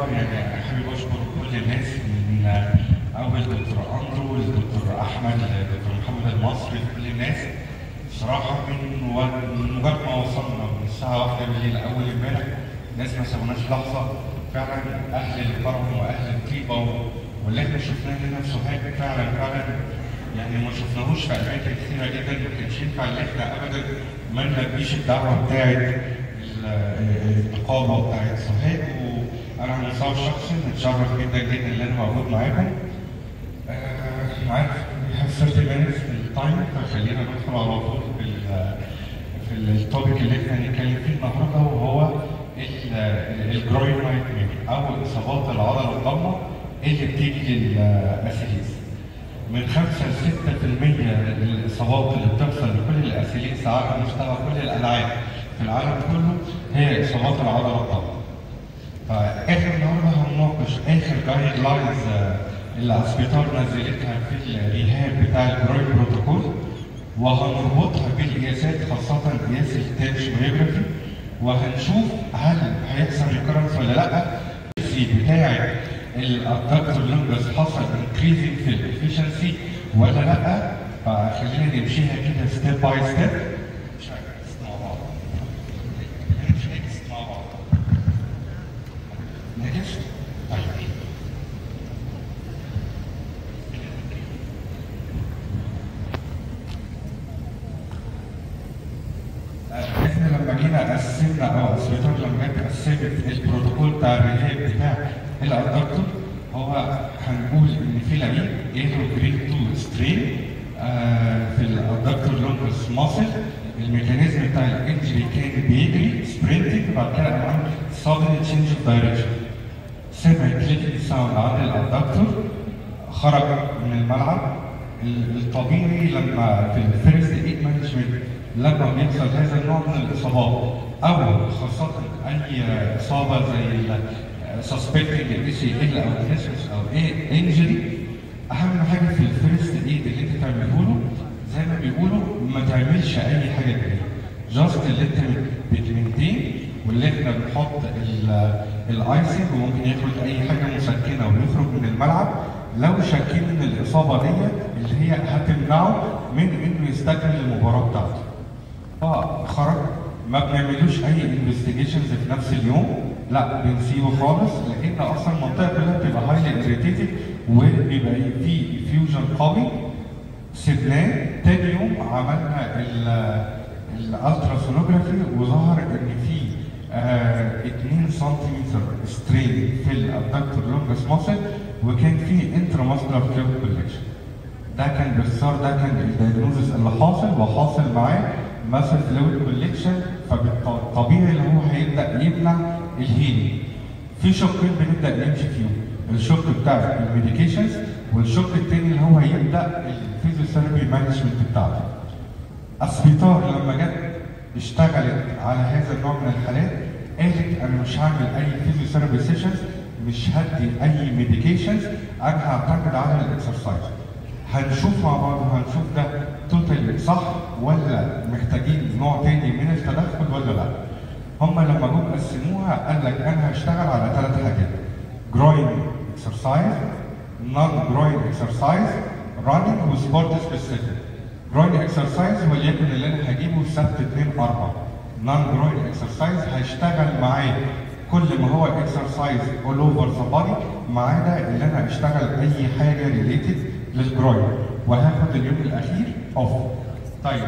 يعني حابب اشكر كل الناس من اول دكتور اندرو لدكتور احمد لدكتور محمد المصري كل الناس صراحه من و- من مجرد ما وصلنا من الساعه واحدة بالليل اول امبارح الناس ما سابوناش لحظه فعلا اهل الكرم واهل الطيبه و- واللي احنا شفناه هنا في سوهاج فعلا فعلا يعني ما شفناهوش في اماكن كثيره جدا ما كانش ينفع ان احنا ابدا ما نلبيش الدعوه بتاعت ال- النقابه بتاعت سوهاج وانا على المستوى الشخصي متشرف جدا جدا ان انا موجود معاكم. آه، عارف we have 30 minutes في التايم فخلينا ندخل على طول في ال- في التوبيك اللي احنا هنتكلم فيه النهارده وهو الجروين نايت او اصابات العضله الضمه اللي بتيجي للاسيليز. من 5 ل 6% الاصابات اللي بتحصل لكل الاسيليز على مستوى كل الالعاب في العالم كله هي اصابات العضله الضمه. فاخر النهارده هنناقش اخر جايد لاينز اللي اسبيطار نزلتها في الريهاب بتاع الجروين بروتوكول وهنربطها بالقياسات خاصه قياس التنشنوجرافي وهنشوف هل هيحصل ريكورنس ولا لا في بتاع الادكتور لونجس حصل انكريزنج في الافشنسي ولا لا فخلينا نمشيها كده ستيب باي ستيب مع بعض مع بعض نجس طيب احنا لما جينا قسمنا او اسبيتار لما جت قسمت البروتوكول بتاع الرهاب بتاع الادكتور هو هنقول ان في لامين ايرو جريد 2 سترين في الادكتور لونجس ماسل الميكانيزم بتاع الانجري كان بيجري سبرنتنج بعد كده عمل sudden تشينج اوف دايركشن سمع كليكنج ساوند عند الادكتور خرج من الملعب ال- الطبيعي لما في الفيرست ايد مانجمنت لما بيحصل هذا النوع من الاصابات او خاصه اي اصابه زي سسبكتنج اي سي ال او تنسس او اي انجري اهم حاجه في الفيرست ايد اللي انت تعمله له زي ما بيقولوا ما تعملش اي حاجه تانية جاست اللي انت بتمنتين واللي احنا بنحط ال- الايسنج وممكن ياخد اي حاجه مسكنه ويخرج من الملعب لو شاكين ان الاصابه ديت اللي هي هتمنعه من انه يستكمل المباراه بتاعته. فخرج ما بنعملوش اي انفستيجيشنز في نفس اليوم لا بنسيبه خالص لان اصلا المنطقه كلها بتبقى هايلي اريتيتد وبيبقى في فيوجن قوي سيبناه تاني يوم عملنا الالتراسونوجرافي وظهر ان في آه 2 سنتيمتر سترين في الابدكتور لونجس ماسل وكان في انتراماسكولار فلويد كولكشن ده كان باختصار ده كان الدايجنوزس اللي حاصل وحاصل معاه ماسل فلويد كولكشن فبالطبيعي اللي هو هيبدا يمنع الهيلينج في شقين بنبدا نمشي فيهم الشق بتاع الميديكيشنز والشق الثاني اللي هو هيبدا الفيزيوثيرابي مانجمنت بتاعته اسبيطار لما جت اشتغلت على هذا النوع من الحالات قالت انا مش هعمل اي فيزيوثيرابي سيشنز مش هدي اي ميديكيشنز انا هعتمد على الاكسرسايز هنشوف مع بعض وهنشوف ده توتالي صح ولا محتاجين نوع تاني من التدخل ولا لا هم لما جم قسموها قال لك انا هشتغل على ثلاث حاجات جروين اكسرسايز نون جروين اكسرسايز راننج وسبورت سبيسيفيك جروين اكسرسايز وليكن اللي انا هجيبه سبت 2 4 نون جروين اكسرسايز هشتغل معاه كل ما هو اكسرسايز اول اوفر ذا بادي ما عدا اللي انا اشتغل اي حاجه ريليتد للجروين وهاخد اليوم الاخير اوف طيب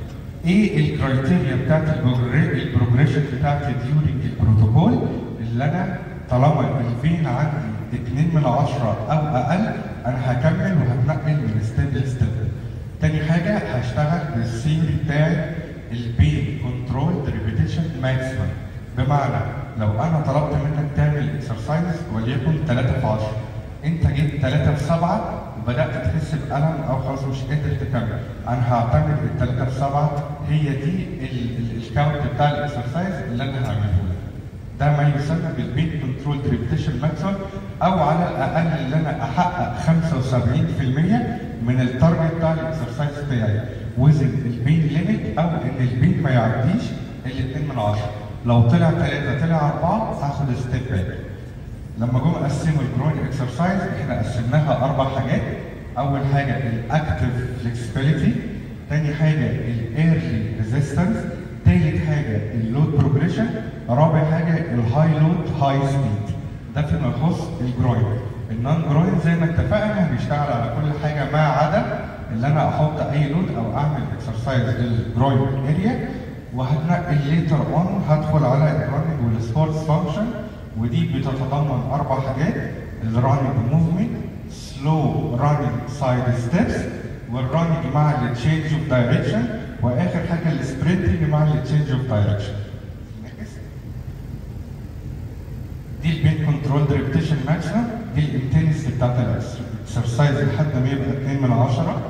ايه الكرايتيريا بتاعت البروجري- البروجريشن بتاعت ديورنج البروتوكول اللي انا طالما البين عندي 2 من 10 او اقل انا هكمل وهتنقل من ستيب لستيب تاني حاجه هشتغل بالسيري بتاع البين كنترول ريبيتيشن ماكسيمم بمعنى لو انا طلبت منك تعمل اكسرسايز وليكن 3 في 10 انت جيت 3 في 7 وبدات تحس بالم او خلاص مش قادر تكمل انا هعتمد ال 3 في 7 هي دي ال- ال- الكاونت بتاع الاكسرسايز اللي انا هعمله لك ده ما يسمى بالبين كنترول ريبيتيشن ماكسيمم او على الاقل اللي انا احقق 75% من التارجت بتاع الاكسرسايز بتاعي وزن البين ليميت او ان البين ما يعديش ال 2 من 10 لو طلع 3 طلع 4 هاخد ستيب باك لما جم قسموا الجروين اكسرسايز احنا قسمناها اربع حاجات اول حاجه الاكتف فلكسبيليتي تاني حاجه الايرلي ريزيستنس تالت حاجه اللود بروجريشن رابع حاجه الهاي لود هاي سبيد ده فيما يخص الجروين النون جروين زي ما اتفقنا هنشتغل على كل حاجه ما عدا اللي انا احط اي لود او اعمل اكسرسايز للجروين اريا وهتنقل ليتر اون هدخل على الرننج والسبورتس فانكشن ودي بتتضمن اربع حاجات الرننج موفمنت سلو رننج سايد ستيبس والرننج مع التشينج اوف دايركشن واخر حاجه السبرنتنج مع التشينج اوف دايركشن دي البيت كنترول ريبتيشن ماكسيمم دي الانتنسيتي بتاعت الاكسرسايز لحد ما يبقى 2 من 10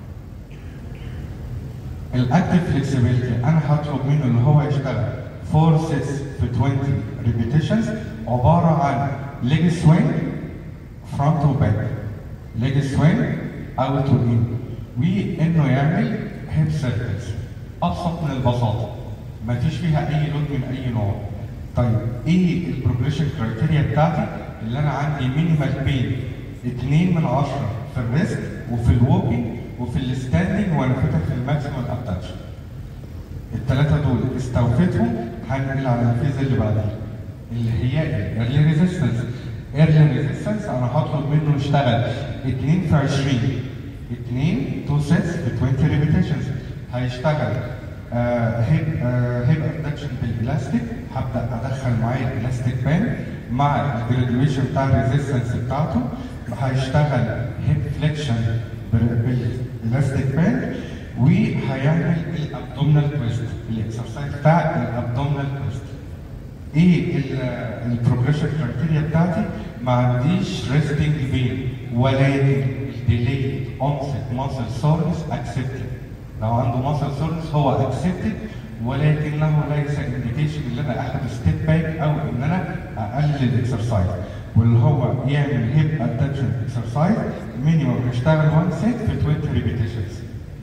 الاكتف فلكسبيليتي انا هطلب منه ان هو يشتغل 4 سيتس في 20 ريبيتيشنز عباره عن ليج سوينج فرونت وباك ليج سوينج اوت وان وانه يعمل هيب سيركلز ابسط من البساطه ما فيش فيها اي لود من اي نوع طيب ايه البروجريشن كرايتيريا بتاعتي اللي انا عندي مينيمال بين 2 من 10 في الريست وفي الووكينج وفي الستاندنج وانا فاتح في الماكسيمم اتاتشن الثلاثه دول استوفيتهم هنقل على الفيز اللي بعدها اللي هي الايرلي ريزيستنس ايرلي ريزيستنس انا هطلب منه يشتغل 2 في 20 2 2 سيتس في 20 ريبيتيشنز هيشتغل هيب هيب ادكشن بالالاستيك هبدا ادخل معايا الالاستيك بان مع الجراديويشن بتاع الريزيستنس بتاعته هيشتغل هيب فليكشن بالالاستيك بان وهيعمل الابدومينال تويست الاكسرسايز بتاع الابدومينال تويست ايه البروجريشن كرايتيريا بتاعتي ما عنديش ريستنج بين ولكن الديلي اونست ماسل سورنس اكسبتد لو عنده ماسل سورنس هو اكسبتد ولكنه ليس انديكيشن ان انا اخد ستيب باك او ان انا اقلل الاكسرسايز واللي هو يعمل هيب ادكشن اكسرسايز مينيمم يشتغل 1 سيت في 20 ريبيتيشنز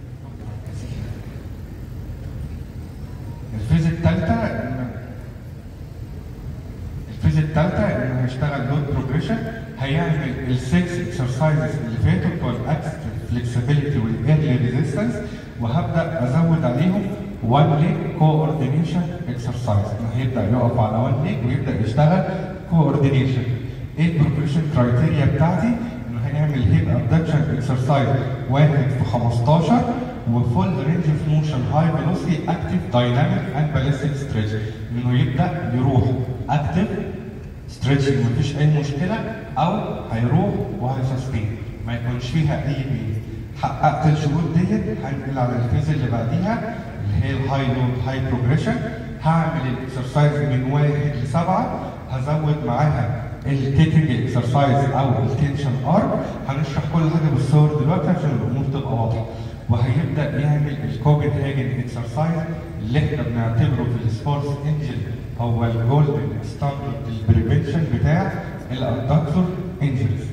الفيز الثالثه الفيز الثالثه انه هيشتغل لود بروجريشن هيعمل السكس اكسرسايزز اللي فاتوا بتوع الاكس فلكسبيليتي والايرلي ريزيستنس وهبدا ازود عليهم 1 ليج كوردينيشن اكسرسايز هيبدا يقف على 1 ليج ويبدا يشتغل كوردينيشن ايه البروجريشن كرايتيريا بتاعتي انه هيعمل هيب ابدكشن اكسرسايز واحد في 15 وفول رينج اوف موشن هاي فيلوسيتي اكتف دايناميك اند باليستيك ستريتش انه يبدا يروح اكتف ستريتشنج مفيش اي مشكله او هيروح وهيسستين ما يكونش فيها اي بين حققت الشروط ديت هنقل على الفيز اللي بعديها اللي هي الهاي لود هاي بروجريشن هعمل الاكسرسايز من واحد لسبعه هزود معاها الكيكنج اكسرسايز او التنشن ار هنشرح كل حاجه بالصور دلوقتي عشان الامور تبقى واضحه وهيبدا يعمل الكوبنهاجن اكسرسايز اللي احنا بنعتبره في السبورتس انجل هو الجولدن ستاندرد البريفنشن بتاع الادكتور انجريز.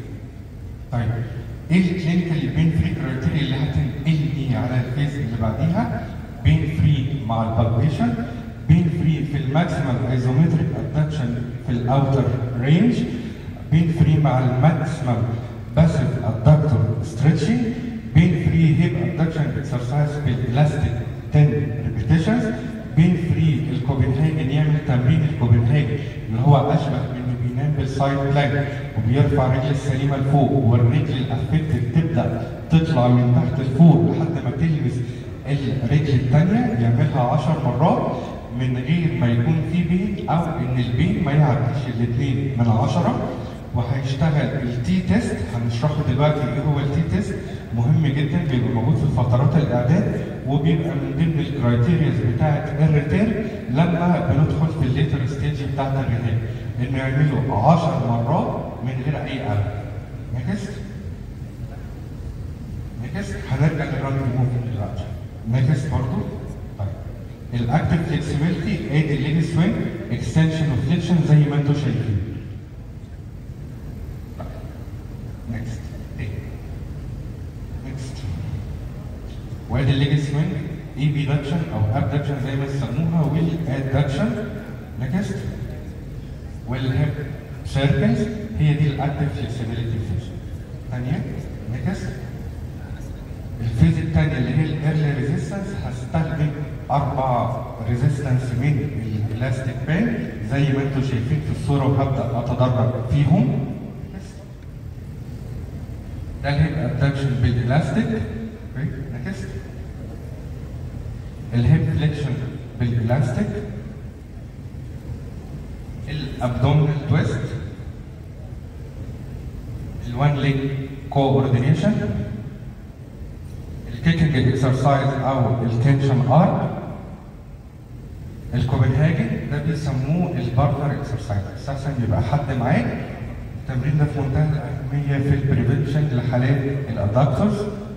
طيب ايه الكلينيكال بين فري كرايتيريا اللي هتنقلني على الفيز اللي بعديها؟ بين فري مع البالبيشن بين فري في الماكسيمال ايزومتريك ادكشن في الاوتر رينج بين فري مع الماكسيمال باسيف ادكتور ستريتشنج بين فري هيب ادكشن اكسرسايز بالالاستيك 10 ريبيتيشنز بين فري الكوبنهاجن يعمل تمرين الكوبنهاجن اللي هو اشبه بانه بينام بالسايد بلانك وبيرفع رجل السليمه لفوق والرجل الافكتد تبدا تطلع من تحت لفوق لحد ما تلمس الرجل الثانيه يعملها 10 مرات من غير ما يكون في بين او ان البين ما يعديش الاثنين من 10 وهيشتغل التي تيست هنشرحه دلوقتي ايه هو التي تيست مهم جدا بيبقى موجود في فترات الاعداد وبيبقى من ضمن الكرايتيرياز بتاعت الريتير لما بندخل في الليتر ستيج بتاعت الريتير انه يعملوا 10 مرات من غير اي قلب نكست نكست هنرجع للرن موفمنت دلوقتي نكست برضه طيب الاكتف فلكسبيليتي ادي الليج سوينج اكستنشن وفليكشن زي ما انتم شايفين نكست نكست وادي الليج سوينج اي بي دكشن او ابدكشن زي ما تسموها والادكشن نكست والهيب سيركلز هي دي الاكتف فلكسبيليتي فيز ثانيه نكست الفيز الثانيه اللي هي الايرلي ريزيستنس هستخدم اربع ريزيستنس من الالاستيك بان زي ما انتم شايفين في الصوره وهبدا اتدرج فيهم ده الهيب ابدكشن بالالاستيك نكست الهيب فليكشن بالالاستيك الابدومينال تويست الوان ليج كوردينيشن الكيكنج اكسرسايز او التنشن ارك الكوبنهاجن ده بيسموه البارتنر اكسرسايز اساسا بيبقى حد معاك التمرين ده في منتهى الاهميه في البريفنشن لحالات الادكتورز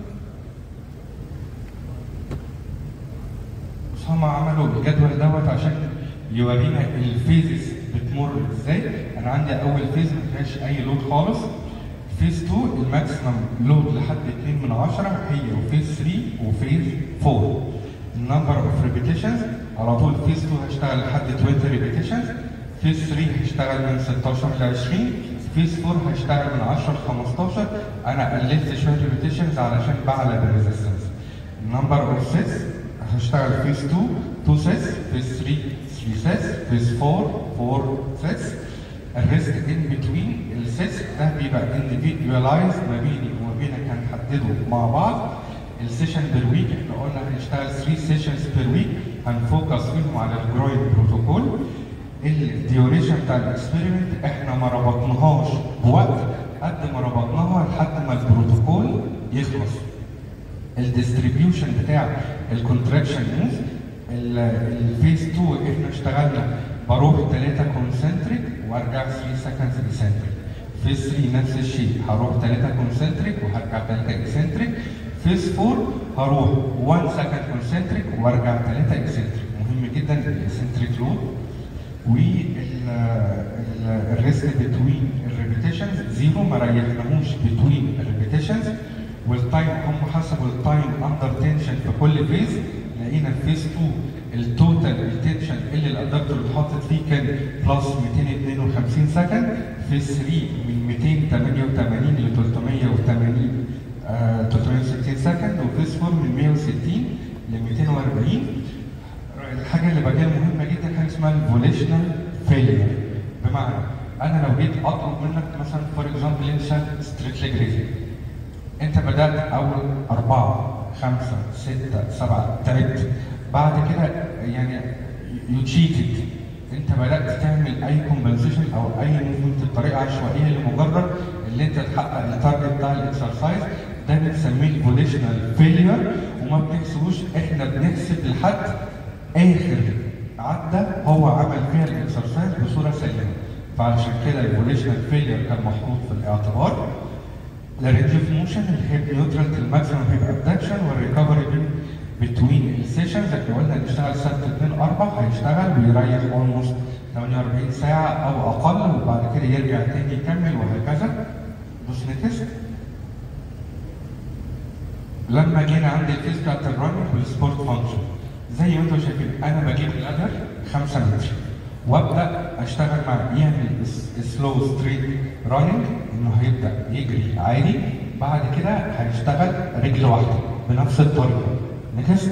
بس هم عملوا الجدول دوت عشان يورينا الفيزز بتمر ازاي انا عندي اول فيز ما فيهاش اي لود خالص فيز 2 الماكسيمم لود لحد 2 من 10 هي وفيز 3 وفيز 4 النمبر اوف ريبيتيشنز على طول فيز 2 هشتغل لحد 20 ريبيتيشنز فيز 3 هشتغل من 16 ل 20 فيز 4 هشتغل من 10 ل 15 انا قللت شويه ريبيتيشنز علشان بعلى الريزستنس النمبر اوف سيتس هشتغل فيز 2 2 سيتس فيز 3 3 سيتس فيز 4 4 سيتس الريسك ان بتوين السيتس ده بيبقى انديفيدواليز ما بيني وما بينك هنحدده مع بعض السيشن بير ويك احنا قلنا هنشتغل 3 سيشنز بير ويك هنفوكس فيهم على الجرويد بروتوكول الديوريشن بتاع الاكسبيرمنت احنا ما ربطناهاش بوقت قد ما ربطناها لحد ما البروتوكول يخلص الديستريبيوشن بتاع الكونتراكشن موف الفيز 2 احنا اشتغلنا بروح 3 كونسنتريك وارجع 3 سكندز اكسنتريك فيز 3 نفس الشيء هروح 3 كونسنتريك وهرجع 3 اكسنتريك فيز 4 هروح 1 سكند كونسنتريك وارجع 3 اكسنتريك مهم جدا الاكسنتريك لود والريسك بتوين الريبيتيشنز زيرو ما ريحناهوش بتوين الريبيتيشنز والتايم هم حسبوا التايم اندر تنشن في كل فيز لقينا في فيز 2 التوتال التنشن اللي الادابتور اتحطت فيه كان بلس 252 سكند فيز 3 من 288 ل 380 آه 360 سكند وفيز 4 من 160 ل 240 الحاجه اللي بقى مهمه جدا حاجه اسمها الفوليشنال فيلير بمعنى انا لو جيت اطلب منك مثلا فور اكزامبل انت ستريت ليج ريزنج انت بدات اول اربعه خمسه سته سبعه تعبت بعد كده يعني يو تشيتد انت بدات تعمل اي كومبنسيشن او اي موفمنت بطريقه عشوائيه لمجرد اللي انت تحقق التارجت بتاع الاكسرسايز ده بنسميه الفوليشنال فيلير وما بنحسبوش احنا بنحسب لحد اخر عدة هو عمل فيها الاكسرسايز بصوره سليمه فعشان كده الفوليشنال فيلير كان محطوط في الاعتبار الرينج اوف موشن الهيب نيوترال الماكسيمم هيب ابدكشن والريكفري بين بتوين السيشنز احنا قلنا نشتغل سبت 2 4 هيشتغل ويريح اولموست 48 ساعه او اقل وبعد كده يرجع تاني يكمل وهكذا بص نتست لما جينا عند الفيز بتاعت الرننج والسبورت فانكشن زي ما انتم شايفين انا بجيب لادر 5 متر وابدا اشتغل معاه يعمل سلو ستريت راننج انه هيبدا يجري عادي بعد كده هيشتغل رجل واحده بنفس الطريقه نكست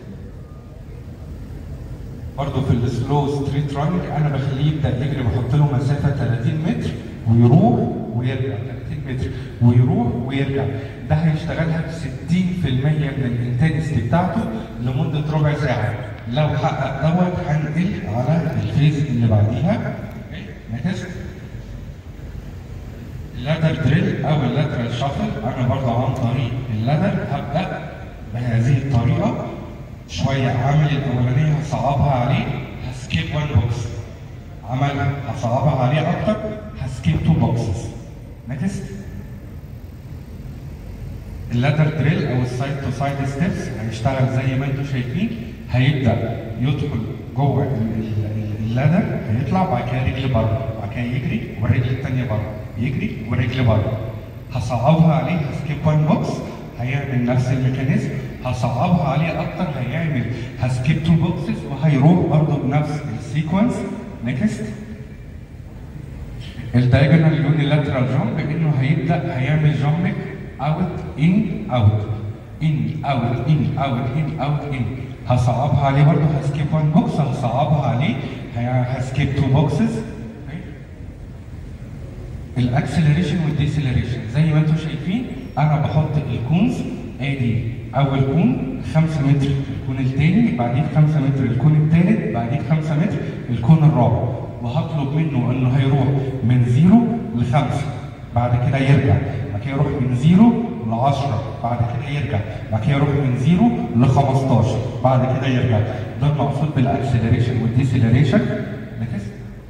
برضه في السلو ستريت راننج انا بخليه يبدا يجري بحط له مسافه 30 متر ويروح ويرجع 30 متر ويروح ويرجع ده هيشتغلها ب 60% من الانتنستي بتاعته لمده ربع ساعه لو حقق دوت هنقل على الفيز اللي بعديها نكست اللادر دريل او اللاترال شافل انا برضه عن طريق اللادر هبدا بهذه الطريقه شويه عامل الاولانيه هصعبها عليه هسكيب وان بوكس عملها هصعبها عليه اكتر هسكيب تو بوكسز نكست اللاتر دريل او السايد تو سايد ستيبس هيشتغل زي ما انتم شايفين هيبدا يدخل جوه اللادر هيطلع بعد كده رجل بره بعد كده يجري والرجل الثانيه بره يجري والرجل بره هصعبها عليه هسكيب وان بوكس هيعمل نفس الميكانيزم هصعبها عليه اكتر هيعمل هسكيب تو بوكسز وهيروح برضه بنفس السيكونس نيكست الدايجونال يونيلاترال جامب انه هيبدا هيعمل جامب اوت ان اوت ان اوت ان اوت ان اوت ان هصعبها عليه برضه هسكيب 1 بوكس هصعبها عليه هسكيب 2 بوكسز الاكسلريشن والديسلريشن زي ما انتم شايفين انا بحط الكونز ادي اول كون 5 متر الكون الثاني بعديه 5 متر الكون الثالث بعديه 5 متر الكون الرابع وهطلب منه انه هيروح من زيرو لخمسه بعد كده يرجع بعد كده يروح من زيرو ل 10 بعد كده يرجع بعد كده يروح من زيرو ل 15 بعد كده يرجع ده المقصود بالاكسلريشن والديسلريشن نكست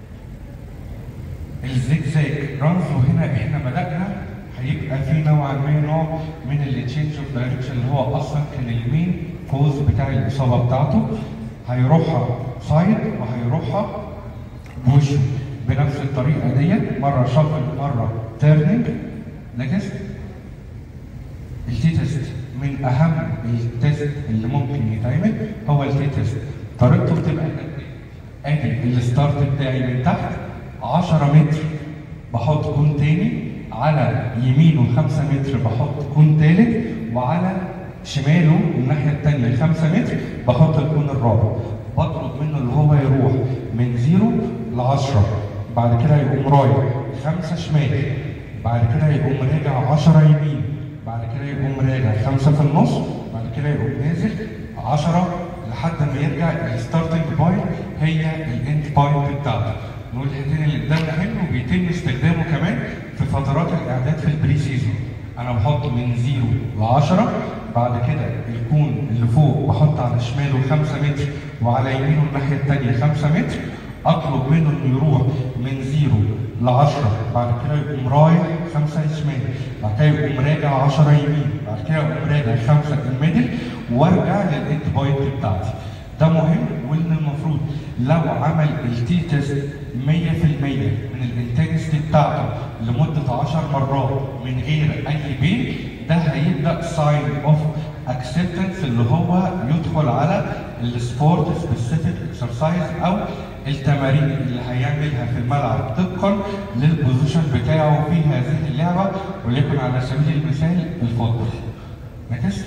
الزجزاج رمز وهنا احنا بدأنا هيبقى في نوعا ما نوع من التشينج اوف دايركشن اللي هو اصلا كان المين كوز بتاع الاصابه بتاعته هيروحها سايد وهيروحها بوشه بنفس الطريقه ديت مره شفل مره تيرنينج نكست التي تيست من اهم التيست اللي ممكن يتعمل هو التي تيست طريقته بتبقى ادي الستارت بتاعي من تحت 10 متر بحط كون تاني على يمينه 5 متر بحط كون تالت وعلى شماله الناحية التانية 5 متر بحط الكون الرابع بطلب منه اللي هو يروح من زيرو ل 10 بعد كده يقوم رايح 5 شمال بعد كده يقوم راجع 10 يمين بعد كده يقوم راجع 5 في النص بعد كده يقوم نازل 10 لحد ما يرجع الستارتنج بوينت هي الاند بوينت بتاعته نقول الحتتين اللي قدامنا حلو وبيتم استخدامه كمان في فترات الاعداد في البري سيزون انا بحط من زيرو ل 10 بعد كده الكون اللي فوق بحط على شماله 5 متر وعلى يمينه الناحيه الثانيه 5 متر اطلب منه انه يروح من زيرو ل 10 بعد كده يقوم رايح 5 شمال بعد كده يقوم راجع 10 يمين بعد كده يقوم راجع 5 الميدل وارجع للاند بوينت بتاعتي ده مهم وان المفروض لو عمل التي تيست 100% من الانتنستي بتاعته لمده 10 مرات من غير اي بين ده هيبدا ساين اوف اكسبتنس اللي هو يدخل على السبورت سبيسيفيك اكسرسايز او التمارين اللي هيعملها في الملعب طبقا للبوزيشن بتاعه في هذه اللعبه وليكن على سبيل المثال الفوتبول. نكست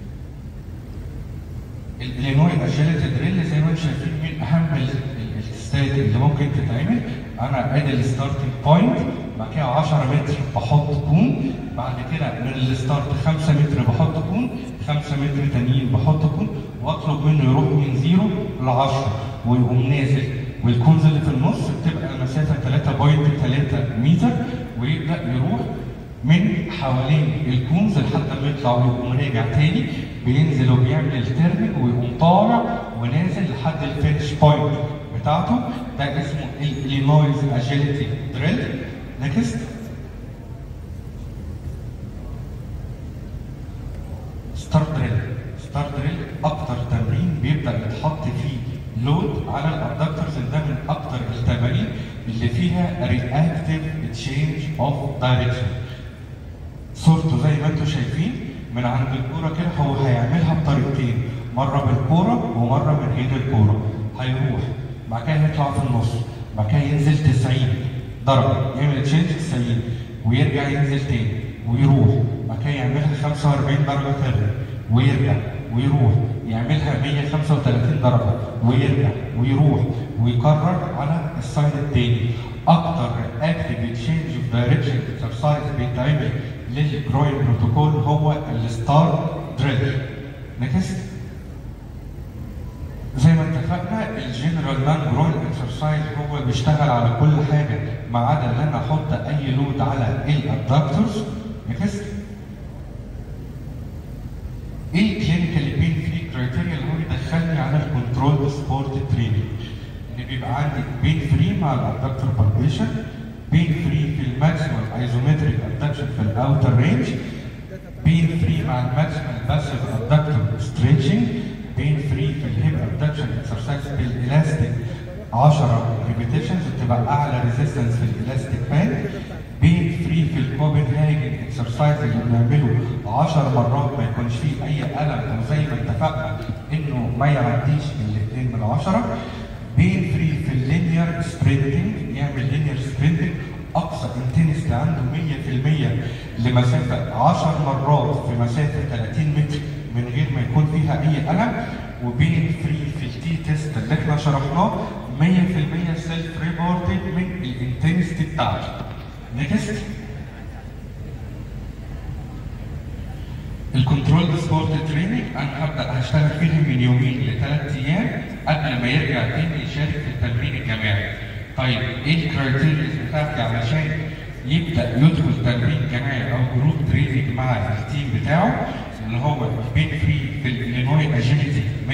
الالينوي اجيلتي دريل زي ما انتم شايفين من اهم التستات اللي ممكن تتعمل انا ادي الستارتنج بوينت بعد كده 10 متر بحط كون بعد كده من الستارت 5 متر بحط كون 5 متر تانيين بحط كون واطلب منه يروح من 0 ل 10 ويقوم نازل والكونز اللي في النص بتبقى المسافه 3.3 متر ويبدا يروح من حوالين الكونز لحد ما يطلع ويقوم راجع تاني بينزل وبيعمل الترنج ويقوم طالع ونازل لحد الفينش بوينت بتاعته ده اسمه الالينويز اجيلتي دريل نكست ستار دريل ستار دريل اكتر تمرين بيبدا يتحط فيه لود على الابدكتورز ده من اكتر التمارين اللي فيها رياكتيف تشينج اوف دايركشن صورته زي ما انتم شايفين من عند الكوره كده هو هيعملها بطريقتين مره بالكوره ومره من غير الكوره هيروح بعد كده يطلع في النص بعد كده ينزل 90 درجه يعمل تشينج 90 ويرجع ينزل تاني ويروح بعد كده يعملها 45 درجه تاني ويرجع ويروح يعملها 135 درجه ويرجع ويروح ويكرر على السايد التاني اكتر اكتف تشينج اوف دايركشن اكسرسايز بيتعمل للجروين بروتوكول هو الستار دريل نكست زي ما اتفقنا الجنرال نان جروين اكسرسايز هو اللي بيشتغل على كل حاجه ما عدا ان انا احط اي لود على الادكتورز نكست ايه الكلينيكال بين فري كرايتيريا اللي هو يدخلني على الكنترول سبورت تريننج ان بيبقى عندي بين فري مع الادكتور بالبيشن بين فري في الماكسيمال ايزومتريك ادكشن في الاوتر رينج بين فري مع الماكسيمال باسيف ادكتور ستريتشنج بين فري في الهيب ادكشن اكسرسايز بالالاستيك 10 ريبيتيشنز بتبقى اعلى ريزيستنس في الالاستيك باند بين فري في الكوبنهاجن اكسرسايز اللي بنعمله 10 مرات ما يكونش فيه اي الم او زي ما اتفقنا انه ما يعديش الاثنين من 10 بين فري في اللينير سبرنتنج يعمل لينير سبرنتنج اقصى انتنستي عنده 100% لمسافه 10 مرات في مسافه 30 متر من غير ما يكون فيها اي الم وبين فري في التي تيست اللي احنا شرحناه 100% سيلف ريبورتد من الانتنستي بتاعته. نيكست الكنترول سبورت تريننج انا هبدا هشتغل فيها من يومين لثلاث ايام قبل ما يرجع تاني يشارك في التمرين الجماعي. طيب ايه الكرايتيريا بتاعتي علشان يبدا يدخل تمرين جماعي او جروب تريننج مع التيم بتاعه اللي هو بين فري في الالينوي اجيلتي 100%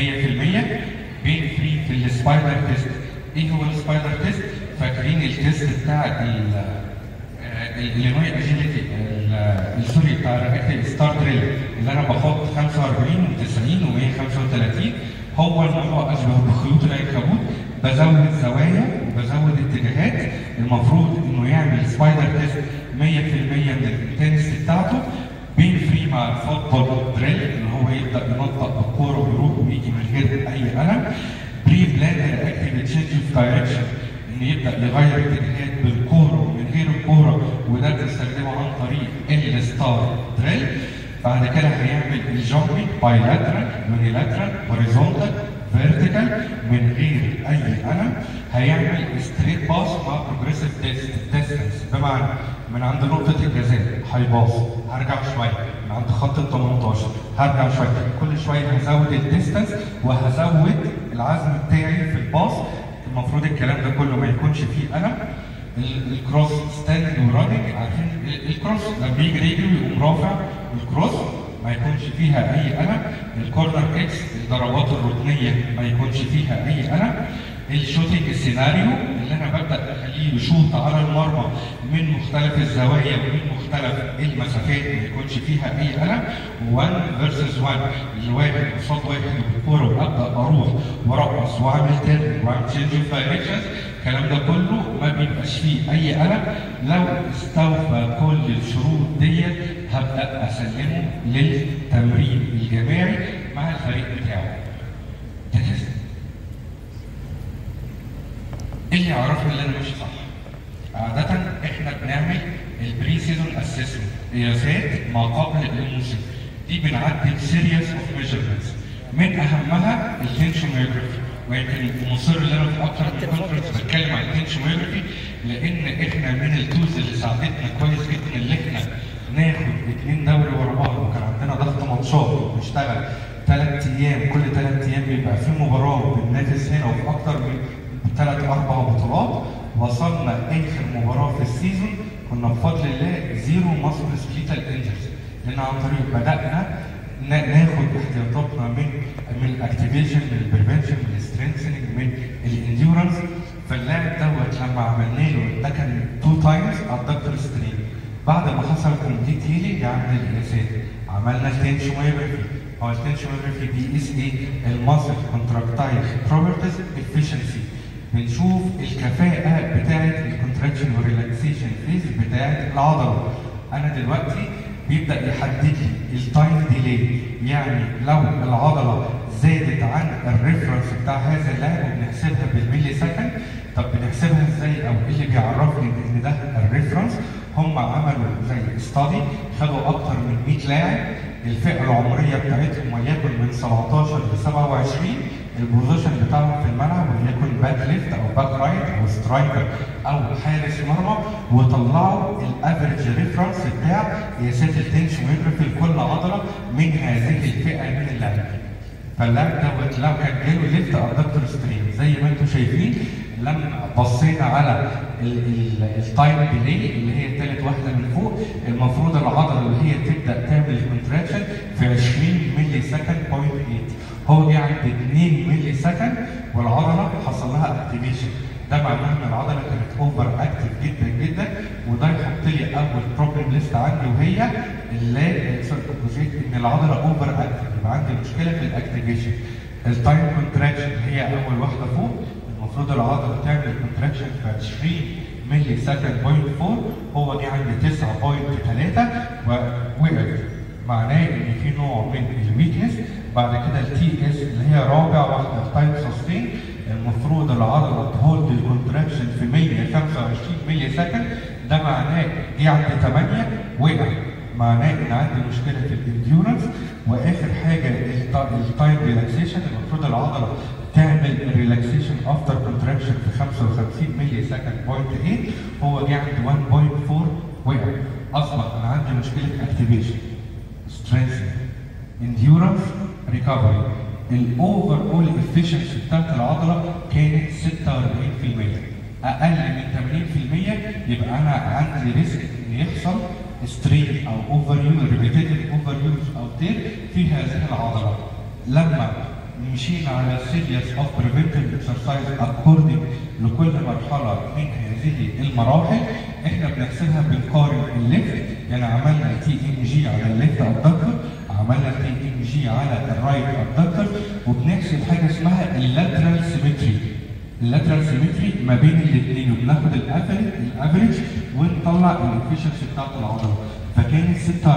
بين فري في السبايدر تيست ايه هو السبايدر تيست؟ فاكرين التيست بتاع ال الالينوي اجيلتي سوري بتاع الرياكتيف ستار دريل اللي انا بحط 45 و90 و135 هو الموضوع اشبه بخيوط العنكبوت بزود زوايا وبزود اتجاهات المفروض انه يعمل سبايدر تيست 100% من الانتنسيتي بتاعته بين فري مع الفوتبول دريل ان هو يبدا ينطق بالكوره ويروح ويجي من غير اي الم بري بلان رياكتيف تشينج في دايركشن ان يبدا يغير اتجاهات بالكوره ومن غير الكوره وده بنستخدمه عن طريق الستار دريل بعد كده هيعمل الجامبينج بايلاترال يونيلاترال هوريزونتال فيرتيكال من غير اي الم هيعمل ستريت باس مع بروجريسيف ديستنس بمعنى من عند نقطه الجزاء هيباص هرجع شويه من عند خط ال 18 هرجع شويه كل شويه هزود الديستنس وهزود العزم بتاعي في الباص المفروض الكلام ده كله ما يكونش فيه الم الكروس ستاند وراننج عارفين الكروس لما يجري يجري ويقوم رافع الكروس ما يكونش فيها اي الم الكورنر كيكس الضربات الركنيه ما يكونش فيها اي الم الشوتنج السيناريو اللي انا ببدا اخليه يشوط على المرمى من مختلف الزوايا ومن مختلف المسافات ما يكونش فيها اي الم 1 فيرسز 1 اللي واحد قصاد واحد بالكوره وابدا اروح وارقص واعمل تيرن واعمل تشينج اوف دايركشنز الكلام ده كله ما بيبقاش فيه اي الم لو استوفى كل الشروط ديت هبدا اسلمه للتمرين الجماعي مع الفريق بتاعه. جاهز؟ ايه اللي يعرفني ان انا ماشي صح؟ عادة احنا بنعمل البري سيزون اسسمنت قياسات ما قبل الموسم دي بنعدل سيريس اوف ميجرمنتس من اهمها التنشنوجرافي ويمكن مصر ان انا في اكتر من كونفرنس بتكلم عن التنشنوجرافي لان احنا من التولز اللي ساعدتنا كويس جدا اللي احنا ناخد اثنين دوري ورا بعض وكان عندنا ضغط ماتشات ونشتغل ثلاث ايام كل ثلاث ايام بيبقى في مباراه بننافس هنا وفي اكتر من ثلاث اربع بطولات وصلنا اخر مباراه في السيزون كنا بفضل الله زيرو مصر سبليتال انجرز لان عن طريق بدانا ناخد احتياطاتنا من من الاكتيفيشن من البريفنشن من السترينثنج من الانديورنس فاللاعب دوت لما عملنا له ده كان تو تايمز على الدكتور سترين بعد ما حصل كومبليت هيلينج عمل القياسات عملنا التنشوميوجرافي هو التنشوميوجرافي بيقيس ايه؟ الماسل كونتراكتايل بروبرتيز افشنسي بنشوف الكفاءة بتاعة الكونتراكشن والريلاكسيشن فيز بتاعة العضلة. أنا دلوقتي بيبدأ يحدد لي التايم ديلي يعني لو العضلة زادت عن الريفرنس بتاع هذا اللاعب وبنحسبها بالملي سكند طب بنحسبها ازاي او ايه اللي بيعرفني ان ده الريفرنس هم عملوا زي استادي خدوا اكتر من 100 لاعب الفئه العمريه بتاعتهم وليكن من 17 ل 27 البوزيشن بتاعهم في الملعب وليكن باك ليفت او باك رايت او سترايكر او حارس مرمى وطلعوا الافرج ريفرنس بتاع قياسات التنشوميوجرافي لكل عضله من هذه الفئه من اللاعبين. فاللاعب دوت لو كان جاله ليفت ادكتور ستريم زي ما انتم شايفين لما بصينا على التايم ديلي اللي هي ثالث واحده من فوق المفروض العضله اللي هي تبدا تعمل كونتراكشن في 20 ملي سكند بوينت 8 هو جه عند 2 ملي سكند والعضله حصل لها اكتيفيشن ده معناه ان العضله كانت اوفر اكتف جدا جدا وده يحط لي اول بروبلم ليست عندي وهي اللي ان العضله اوفر اكتف يبقى عندي مشكله في الاكتيفيشن التايم كونتراكشن هي اول واحده فوق المفروض العضله تعمل كونتراكشن في 20 ملي سكند بوينت 4 هو جه عند 9.3 ووقف معناه ان في نوع من الويكنس بعد كده التي اس اللي هي رابع واحده التايم سستين المفروض العضله تهولد الكونتراكشن في 125 ملي سكند ده معناه جه عند 8 وقع معناه ان عندي مشكله في الانديورنس واخر حاجه التايم ريلاكسيشن المفروض العضله تعمل ريلاكسيشن افتر كونتراكشن في 55 ملي سكند بوينت 8 هو جه عند 1.4 وقع اصبح انا عندي مشكله اكتيفيشن سترينث انديورنس ريكفري الاوفر اول افشنسي بتاعت العضله كانت 46% اقل من 80% يبقى انا عندي ريسك ان يحصل سترين او اوفر يوز ريبيتيتيف اوفر يوز او تير في هذه العضله لما مشينا على سيريس اوف بريفنتيف اكسرسايز اكوردنج لكل مرحله من هذه المراحل احنا بنحسبها بنقارن الليفت يعني عملنا تي ام جي على الليفت ابدكتور عملنا تي ام جي على الرايت ابدكتور وبنحسب حاجه اسمها اللاترال سيمتري اللاترال سيمتري ما بين الاثنين وبناخد الافريج الافريج ونطلع الافشنسي بتاعت العضله فكانت 46%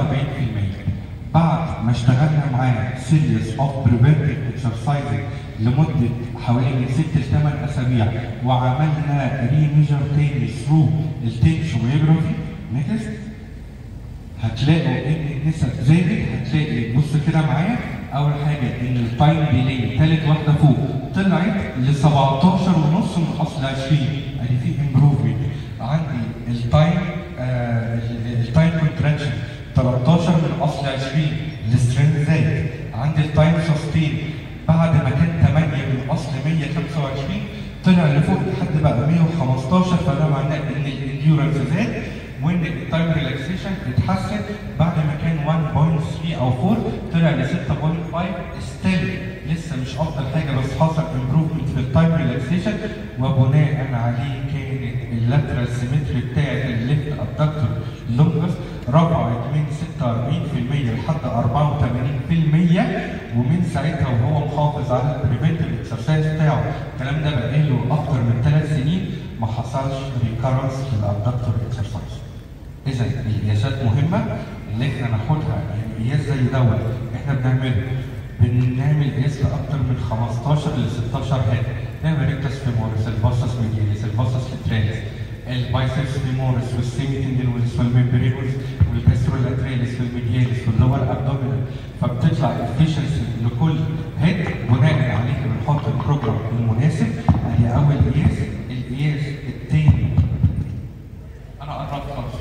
بعد ما اشتغلنا معاه سيريس اوف بريفنتيف اكسرسايزنج لمده حوالي من 6 ل 8 اسابيع وعملنا ريميجر تاني ثرو التنشوميوجرافي نيكست هتلاقوا ان النسب زادت هتلاقي بص كده معايا اول حاجه ان التايم ديلي ثالث واحده فوق طلعت ل 17 ونص من اصل 20 ادي في امبروفمنت عندي التايم آه التايم كونتراكشن 13 من اصل 20 السترينث زاد عندي التايم سستين بعد ما كان 8 من اصل 125 طلع لفوق لحد بقى 115 فده معناه ان الانديورنس زاد وان التايم ريلاكسيشن اتحسن بعد ما كان 1.3 او 4 طلع ل 6.5 ستيل لسه مش افضل حاجه بس حصل امبروفمنت في التايم ريلاكسيشن وبناء عليه كانت اللاترال سيمتري بتاعت الليفت ابدكتور لونجس رفعت من 46% لحد 84% ومن ساعتها وهو محافظ على البريفنتيف اكسرسايز بتاعه الكلام ده بقى له اكتر من ثلاث سنين ما حصلش ريكارنس في الابدكتور اكسرسايز اذا القياسات مهمه اللي احنا ناخدها يعني قياس زي دوت احنا بنعمله بنعمل قياس لاكتر من 15 ل 16 هاد نعمل ريكتس فيمورس الباسس ميدياليس الباسس لاتراليس البايسبس فيمورس والسيميتندينوليس والممبرينوليس والجاسترولاتراليس والميدياليس واللور ابدومينال فبتطلع افشنسي لكل هيد بناء عليه بنحط البروجرام المناسب ادي اول قياس القياس الثاني انا قربت خالص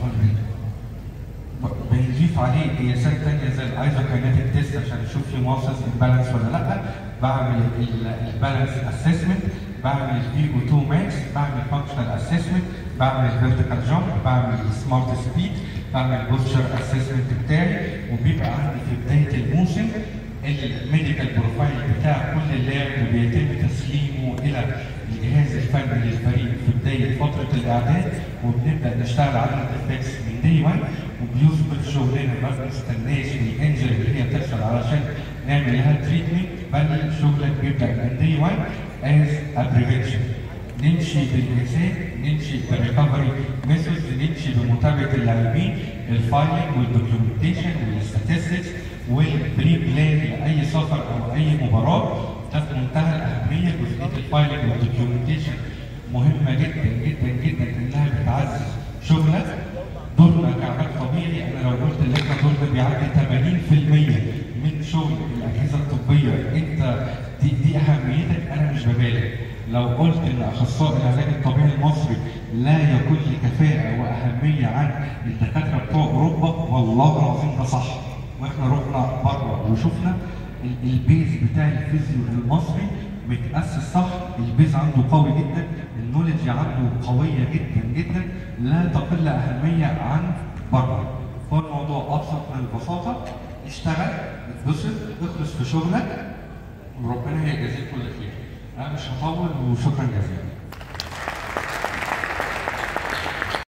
بنضيف عليه قياسات ثانيه زي الايزوكاينيتيك تيست عشان نشوف في ماسلز امبالانس ولا لا بعمل البالانس اسسمنت بعمل الفي او 2 ماكس بعمل فانكشنال اسسمنت بعمل فيرتيكال جامب بعمل سمارت سبيد بعمل بوستشر اسسمنت بتاعي وبيبقى عندي في بدايه الموسم الميديكال بروفايل بتاع كل لاعب بيتم تسليمه الى الجهاز الفني للفريق في بدايه فتره الاعداد وبنبدا نشتغل على الافكس من دي 1 وبيظبط شغلنا ما بنستناش الانجل اللي هي تحصل علشان نعمل لها تريتمنت بل شغلك بيبدا من دي 1 از بريفنشن نمشي بالقياسات نمشي بالريكفري ميثودز نمشي بمتابعه اللاعبين الفايلنج والدوكيومنتيشن والستاتستكس والبري بلان لاي سفر او اي مباراه ده في منتهى الاهميه جزئيه الفايلنج والدوكيومنتيشن مهمه جدا جدا جدا انها بتعزز شغلك دورنا كعلاج طبيعي انا لو قلت لك دورنا بيعدي 80% من شغل الاجهزه الطبيه انت دي, دي اهميتك انا مش ببالغ لو قلت ان اخصائي العلاج الطبيعي المصري لا يكون لكفاءه واهميه عن الدكاتره بتوع اوروبا والله العظيم ده صح واحنا رحنا بره وشفنا البيز بتاع الفيزيو المصري متاسس صح البيز عنده قوي جدا النولج عنده قويه جدا جدا لا تقل اهميه عن بره هو الموضوع ابسط من البساطه اشتغل اتبسط اخلص في شغلك وربنا هيجازيك كل خير انا مش هطول وشكرا جزيلا